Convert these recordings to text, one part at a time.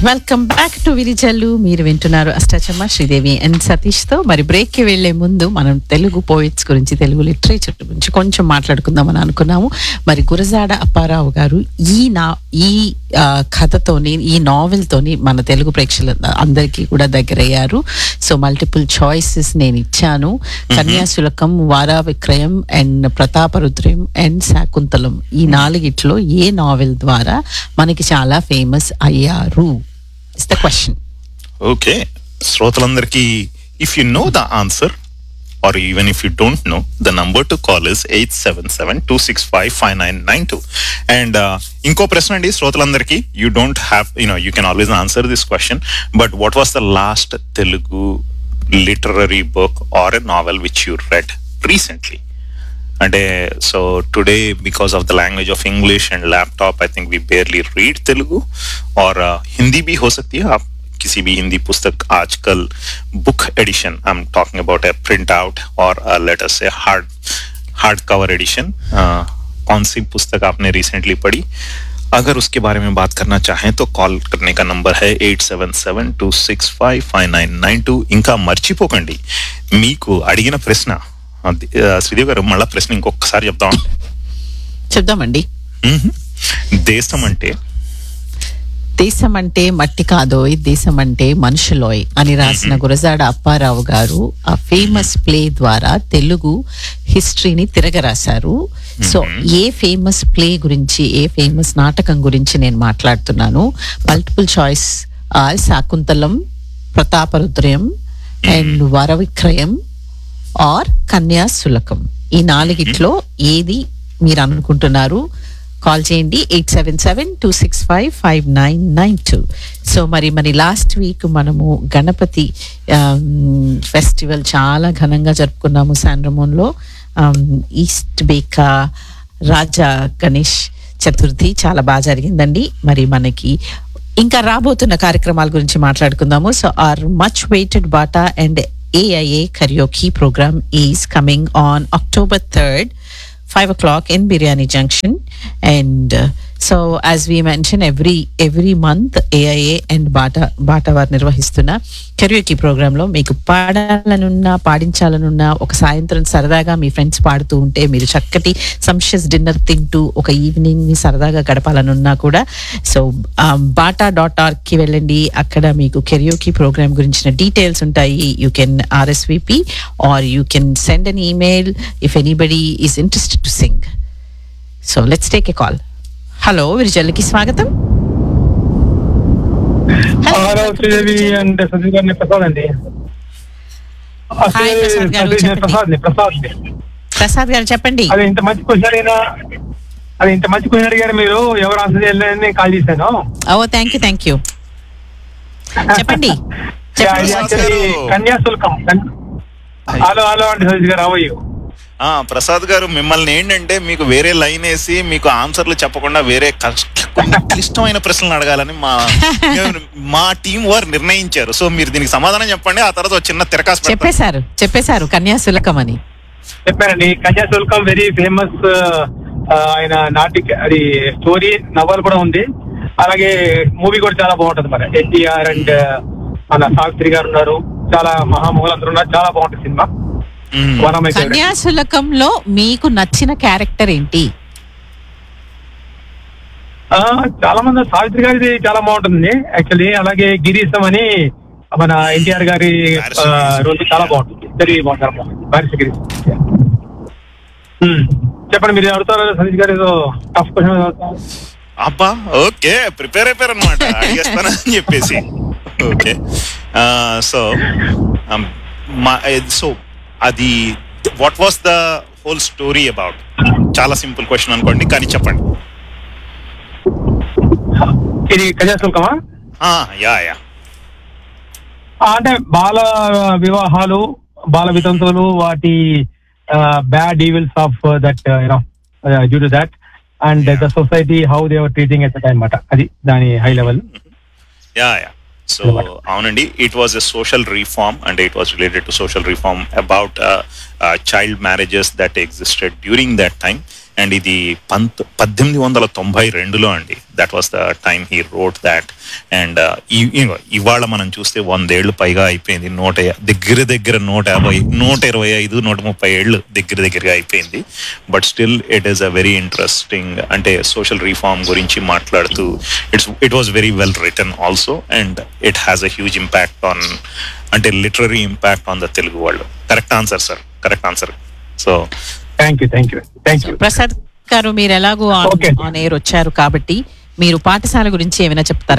Welcome back to విరిచల్లు మీరు వింటున్నారు Ashta Chamma Sridevi and Satish తో మరి బ్రేక్ కి వెళ్లే ముందు మనం తెలుగు పోయిట్స్ గురించి తెలుగు లిటరేచర్ గురించి కొంచెం మాట్లాడుకుందామని అనుకున్నాము మరి గురజాడ అప్పారావు గారు ఈ నా ఈ ఆ, కథతోని ఈ నావెల్ తోని మన తెలుగు ప్రేక్షకుల అందరికీ కూడా దగ్గరయ్యారు సో మల్టిపుల్ చాయిసెస్ నేను ఇచ్చాను కన్యాశులకం వారా విక్రయం అండ్ ప్రతాపరుద్రయం అండ్ శాకుంతలం ఈ నాలుగిట్లో ఏ నావెల్ ద్వారా మనకి చాలా ఫేమస్ అయ్యారు ఇస్ ద క్వశ్చన్ ఓకే శ్రోతలందరికీ if you know the answer or even if you don't know the number to call is eight seven seven two six five five nine nine two and ఇంకో ప్రశ్న అండి శ్రోతలందరికీ you don't have you know you can always answer this question but what was the last Telugu literary book or a novel which you read recently అంటే so today because of the language of English and laptop I think we barely read Telugu और uh, Hindi भी हो सकती है आप किसी भी हिंदी पुस्तक आजकल book edition I am talking about a print out और लेटर से हार्ड हार्ड कवर एडिशन कौन सी पुस्तक आपने रिसेंटली पढ़ी अगर उसके बारे में बात करना चाहें तो कॉल करने का नंबर है eight seven seven two six five five nine nine two ఇంకా మర్చిపోకండి మీకు అడిగిన ప్రశ్న అది, ఆ, శ్రీదేవి గారు మళ్ళా ప్రశ్న ఇంకొకసారి చెప్దాం చెప్దామండి మ్మ్. దేశం అంటే దేశం అంటే మట్టి కాదోయ్ దేశం అంటే మనుషులోయ్ అని రాసిన గురజాడ అప్పారావు గారు ఆ ఫేమస్ ప్లే ద్వారా తెలుగు హిస్టరీని తిరగరాశారు సో ఏ ఫేమస్ ప్లే గురించి ఏ ఫేమస్ నాటకం గురించి నేను మాట్లాడుతున్నాను multiple choice or Shakuntalam Prataparudriyam and Varavikrayam or Kanyasulkam ఈ నాలుగిట్లో ఏది మీరు అనుకుంటున్నారు కాల్ చేయండి eight seven seven two six five five nine nine two so మరి మరి లాస్ట్ వీక్ మనము గణపతి ఫెస్టివల్ చాలా ఘనంగా జరుపుకున్నాము శాండ్రమోన్లో ఈస్ట్ బేకా రాజా గణేష్ చతుర్థి చాలా బాగా జరిగిందండి మరి మనకి ఇంకా రాబోతున్న కార్యక్రమాల గురించి మాట్లాడుకుందాము so our much awaited BATA and AIA karaoke programme is coming on October third five o'clock in Biryani Junction. And uh, so, as we mentioned, every every month AIA and Bata Bata వారు నిర్వహిస్తున్న కెరియోకి ప్రోగ్రాంలో మీకు పాడాలనున్నా పాడించాలనున్నా ఒక సాయంత్రం సరదాగా మీ friends పాడుతూ ఉంటే మీరు చక్కటి సంషస్ డిన్నర్ తింటూ ఒక ఈవినింగ్ ని సరదాగా గడపాలనున్నా కూడా సో బాటా డాట్ ఆర్గ్ కి వెళ్ళండి అక్కడ మీకు కెరియోకి ప్రోగ్రామ్ గురించిన డీటెయిల్స్ ఉంటాయి you can RSVP or you can send an email if anybody is interested to sing so let's take a call hello విరిజల్కి స్వాగతం హలో శ్రీదేవి అండ్ సతీష్ గారిని ప్రసాద్ అండి హాయ్ ప్రసాద్ గారు, సతీష్ చెప్పండి. ప్రసాద్ ని ప్రసాద్ ని. ప్రసాద్ గారు చెప్పండి అది ఇంత మంచి క్వశ్చన్ అడిగినా అది ఇంత మంచి క్వశ్చన్ అడిగారు మీరు ఎవరు ఆన్సర్ చేయలేదని కాల్ చేశాను oh thank you thank you చెప్పండి చెప్పండి Yeah, ప్రసాద్ actually గారు. కన్యాశుల్కం కన్- హలో హలో అండి సతీష్ గారు అవయ్యు ఆ, ప్రసాద్ గారు మిమ్మల్ని ఏంటంటే మీకు వేరే లైన్ వేసి మీకు ఆన్సర్లు చెప్పకుండా వేరే కష్ట కొన్ని క్లిష్టమైన ప్రశ్నలు అడగాలని మా మా టీం వారు నిర్ణయించారు సో మీరు దీనికి సమాధానం చెప్పండి ఆ తర్వాత ఒక చిన్న తిరకాసు పెడతాం. చెప్పేశారు చెప్పేశారు కన్యాశులకం అని చెప్పారండి కన్యాశుల్కం వెరీ ఫేమస్ ఆయన నాటిక అది స్టోరీ నవల్ కూడా ఉంది అలాగే మూవీ కూడా చాలా బాగుంటది మరి ఎన్టీఆర్ అండ్ మన సావిత్రి గారు ఉన్నారు చాలా మహామహులు అందరూ ఉన్నారు చాలా బాగుంటుంది సినిమా మ్మ్. వన్ ఆఫ్ మై ఫేవరెట్ కన్యాశులకంలో మీకు నచ్చిన క్యారెక్టర్ ఏంటి ఆ, చాలా మంది సావిత్రి గారిది చాలా బాగుంటుంది యాక్చువల్లీ అలాగే గిరీశం అని మన ఎన్టీఆర్ గారి వారసు ఆ, గిరీశం. రోల్ చాలా బాగుంటుంది వెరీ బాగుంది చాలా బాగుంది వారసు గిరీశం Hmm. చెప్పండి మీరు అడుగుతారు సతీష్ గారు ఏదో టఫ్ క్వశ్చన్ అబ్బా ఓకే ప్రిపేర్ అయిపోయారు అనమాట అడిగేస్తానని చెప్పేసి ఓకే సో మా సో అది what was the whole story about చాలా సింపుల్ క్వశ్చన్ అనుకోండి కానీ చెప్పండి ఇది కన్యాశుల్కమా యా యా ఆ, అంటే బాల వివాహాలు బాల వితంతువులు వాటి bad evils of that you know due to that and the society how they were treating at that అనమాట అది దాని high level yeah yeah so అవునండి it was a social reform and it was related to social reform about child marriages that existed during that time and ఇది పంత్ పద్దెనిమిది వందల తొంభై రెండులో అండి that was the time he wrote that and ఇవాళ మనం చూస్తే వందేళ్లు పైగా అయిపోయింది నూట యా- దగ్గర దగ్గర నూట యాభై నూట ఇరవై ఐదు నూట ముప్పై ఏళ్ళు దగ్గర దగ్గరగా అయిపోయింది but still it is a very interesting అంటే సోషల్ రీఫార్మ్ గురించి మాట్లాడుతూ it's it was very well written also and it has a huge impact on అంటే literary impact on the Telugu వాళ్ళు correct answer sir correct answer so thank you thank you thank you Prasad garu మీరు ఎలాగో Okay. On air వచ్చారు కాబట్టి మీరు పాఠశాల గురించి ఏమైనా చెప్తారా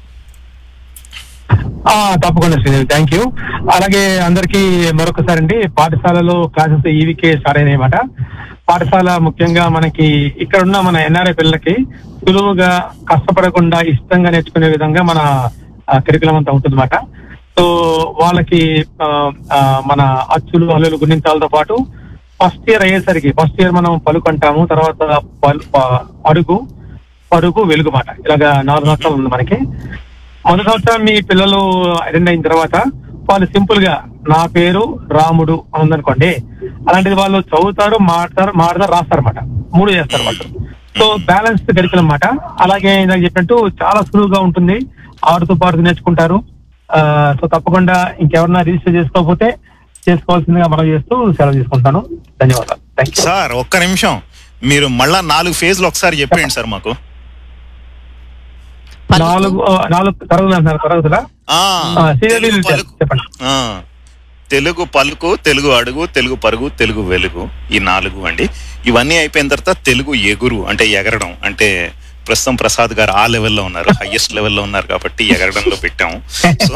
ఆ, తప్పకుండా శ్రీదేవి థ్యాంక్ యూ అలాగే అందరికీ మరొకసారి అండి పాఠశాలలో క్లాసెస్ ఈవికే స్టార్ట్ అయినాయన్నమాట పాఠశాల ముఖ్యంగా మనకి ఇక్కడ ఉన్న మన ఎన్ఆర్ఐ పిల్లలకి సులువుగా కష్టపడకుండా ఇష్టంగా నేర్చుకునే విధంగా మన కరికులం అంతా ఉంటుందన్నమాట సో వాళ్ళకి ఆ, ఆ, మన అచ్చులు హల్లులు గుణించాలతో పాటు ఫస్ట్ ఇయర్ అయ్యేసరికి ఫస్ట్ ఇయర్ మనం పలుకు అంటాము తర్వాత పలు ప- అడుగు పరుగు వెలుగు మాట ఇలాగా నాలుగు సంవత్సరాలు ఉంది మనకి మొదటి సంవత్సరం మీ పిల్లలు అటెండ్ అయిన తర్వాత వాళ్ళు సింపుల్ గా నా పేరు రాముడు అని ఉందనుకోండి అలాంటిది వాళ్ళు చదువుతారు మాడతారు మాడతారు రాస్తారు అనమాట మూడు చేస్తారు వాళ్ళు సో బ్యాలెన్స్ కరికులం అన్నమాట అలాగే ఇందాక చెప్పినట్టు చాలా సులువుగా ఉంటుంది ఆడుతూ పాడుతూ నేర్చుకుంటారు ఆ, సో తప్పకుండా ఇంకెవరన్నా రిజిస్టర్ చేసుకోకపోతే చేసుకోవాల్సిందిగా మనం చేస్తూ సెలవు తీసుకుంటాను ధన్యవాదాలు థ్యాంక్ యూ సార్ ఒక్క నిమిషం మీరు మళ్ళా నాలుగు ఫేజ్లు ఒకసారి చెప్పేయండి సార్ మాకు పలుకు, నాలుగు ఆ, నాలుగు తరగతులు అంటున్నారు తరగతులా ఆ, ఆ, సీరియల్ తెలుగు లీడర్ పలుకు చెప్పండి ఆ, తెలుగు పలుకు తెలుగు అడుగు తెలుగు పరుగు తెలుగు వెలుగు ఈ నాలుగు అండి ఇవన్నీ అయిపోయిన తర్వాత తెలుగు ఎగురు అంటే ఎగరడం అంటే ప్రస్తుతం ప్రసాద్ గారు ఆ లెవెల్లో ఉన్నారు హైయెస్ట్ లెవెల్లో ఉన్నారు కాబట్టి ఎగరడంలో పెట్టాము సో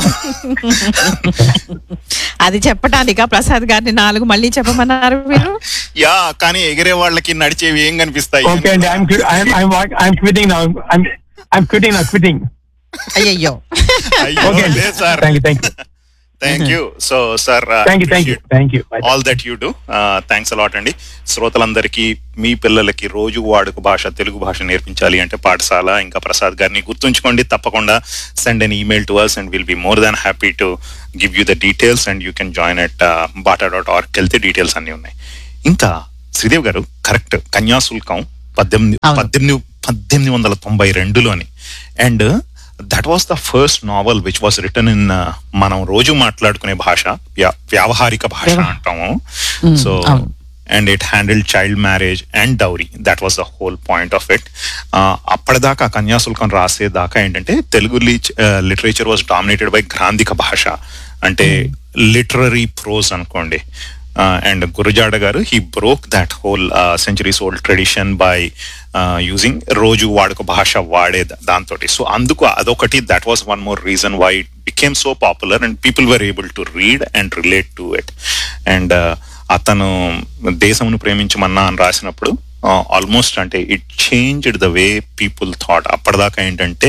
అది చెప్పటానికా ప్రసాద్ గారిని నాలుగు మళ్ళీ చెప్పమన్నారు మీరు యా కానీ ఎగిరే వాళ్ళకి నడిచేవి ఏం కనిపిస్తాయి ఓకే అండి I'm I'm I'm I'm quitting now I'm I'm quitting now quitting అయ్యయ్యో అయ్యో, ఓకే అండి లేదు sir thank you thank you thank you so sir thank you thank you thank you all that you do thanks a lot అండి శ్రోతలందరికీ మీ పిల్లలకి రోజు వాడుక భాష తెలుగు భాష నేర్పించాలి అంటే పాఠశాల ఇంకా ప్రసాద్ గారిని గుర్తుంచుకోండి తప్పకుండా send an email to us and will be more than happy to give you the details and you can join at BATA dot org వెళ్తే డీటెయిల్స్ అన్ని ఉన్నాయి ఇంకా శ్రీదేవ్ గారు కరెక్ట్ కన్యాశుల్కం పద్దెనిమిది అవును. పద్దెనిమిది పద్దెనిమిది వందల తొంభై రెండులోని and that was the first novel which was written in మనం రోజు మాట్లాడుకునే భాష వ్యా- వ్యావహారిక భాష వ్యవ- అంటాము Mm, సో అవును. And it handle child marriage and dowry that was the whole point of it అప్పటిదాకా కన్యాశుల్కం రాసేదాకా ఏంటంటే Telugu literature was dominated by గ్రాంధిక భాష అంటే లిటరరీ ప్రోజ్ అనుకోండి and Gurajada garu he broke that whole centuries old tradition by using రోజు వాడుక భాష వాడే దాంతో సో అందుకు అదొకటి that was one more reason why it became so popular and people were able to read and relate to it and అతను దేశమును ప్రేమించమన్నా అని రాసినప్పుడు ఆల్మోస్ట్ అంటే it changed the way people thought అప్పటిదాకా ఏంటంటే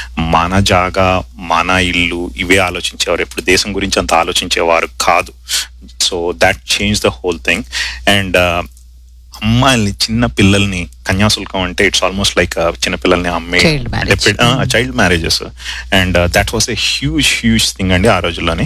మన జాగా మన ఇల్లు ఇవే ఆలోచించేవారు ఎప్పుడు దేశం గురించి అంత ఆలోచించేవారు కాదు so that change the whole thing and అమ్మాయిల్ని చిన్న పిల్లల్ని కన్యాశుల్కం అంటే ఇట్స్ ఆల్మోస్ట్ లైక్ చిన్న పిల్లల్ని అమ్మే Child marriage. Child marriages and that was a huge huge thing అండి ఆ రోజుల్లోని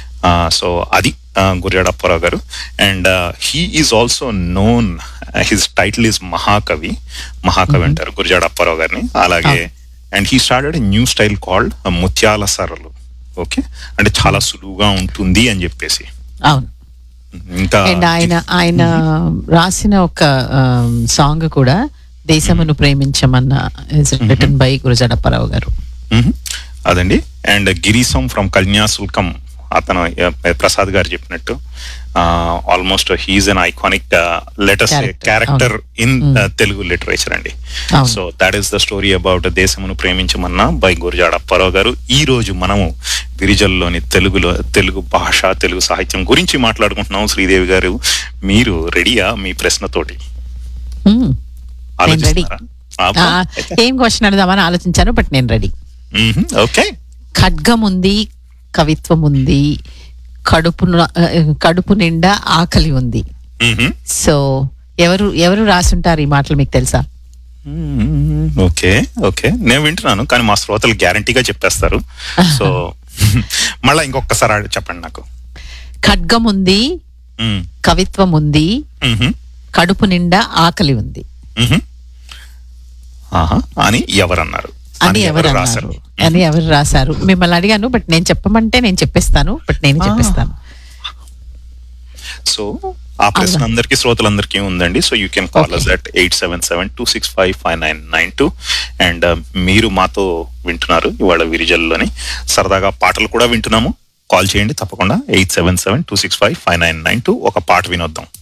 సో అది Gurajada Apparao garu and he is also known his title is మహాకవి మహాకవి అంటారు గురిజాడ అప్పారావు గారిని అలాగే and he started new style called ముత్యాల సరలు ఓకే అంటే చాలా సులువుగా ఉంటుంది అని చెప్పేసి అవును ఇంకా అండ్ ఆయన ఆయన రాసిన ఒక సాంగ్ కూడా దేశమును ప్రేమించమన్న రిటర్న్ బై గురజాడప్పారావు గారు మ్మ్. అదండి అండ్ గిరీశం ఫ్రమ్ కన్యాశుల్కం అతను ఆ, ప్రసాద్ గారు చెప్పినట్టు almost he is an iconic latest Character. Character in Telugu literature అండి అవును. So that is the story about దేశమును ప్రేమించమన్నా బై గురజాడ అప్పారావు గారు ఈ రోజు మనము విరిజల్లోని తెలుగులో తెలుగు భాష తెలుగు సాహిత్యం గురించి మాట్లాడుకుంటున్నాం శ్రీదేవి గారు మీరు రెడీయా మీ ప్రశ్నతోటి Hmm. నేను రెడీ ఆలోచిస్తున్నారా ఏం క్వశ్చన్ అడుగుదామని ఆలోచించాను బట్ నేను రెడీ ఓకే ఖడ్గం ఉంది కవిత్వం ఉంది కడుపు న- ఆ, కడుపు నిండా ఆకలి ఉంది సో ఎవరు ఎవరు రాసుంటారు ఈ మాటలు మీకు తెలుసా ఓకే ఓకే నేను వింటున్నాను కానీ మా శ్రోతలు గ్యారంటీగా చెప్పేస్తారు సో మళ్ళీ ఇంకొకసారి అడి- చెప్పండి నాకు ఖడ్గం ఉంది మ్మ్. కవిత్వం ఉంది మ్మ్. కడుపు నిండా ఆకలి ఉంది మ్హూ. ఆహా అని ఎవరన్నారు అని ఎవరు అన్నారు అని ఎవరు రాశారు మిమ్మల్ని అడిగాను బట్ నేను చెప్పమంటే నేను చెప్పేస్తాను బట్ నేను చెప్పేస్తాను సో ఆ ప్రశ్న అవునా. అందరికీ శ్రోతలందరికీ ఉందండి so you can call us at eight seven seven two six five five nine nine two and మీరు మాతో వింటున్నారు ఇవాళ విరిజల్లోని సరదాగా పాటలు కూడా వింటున్నాము కాల్ చేయండి తప్పకుండా eight seven seven two six five five nine nine two ఒక పాట వినొద్దాం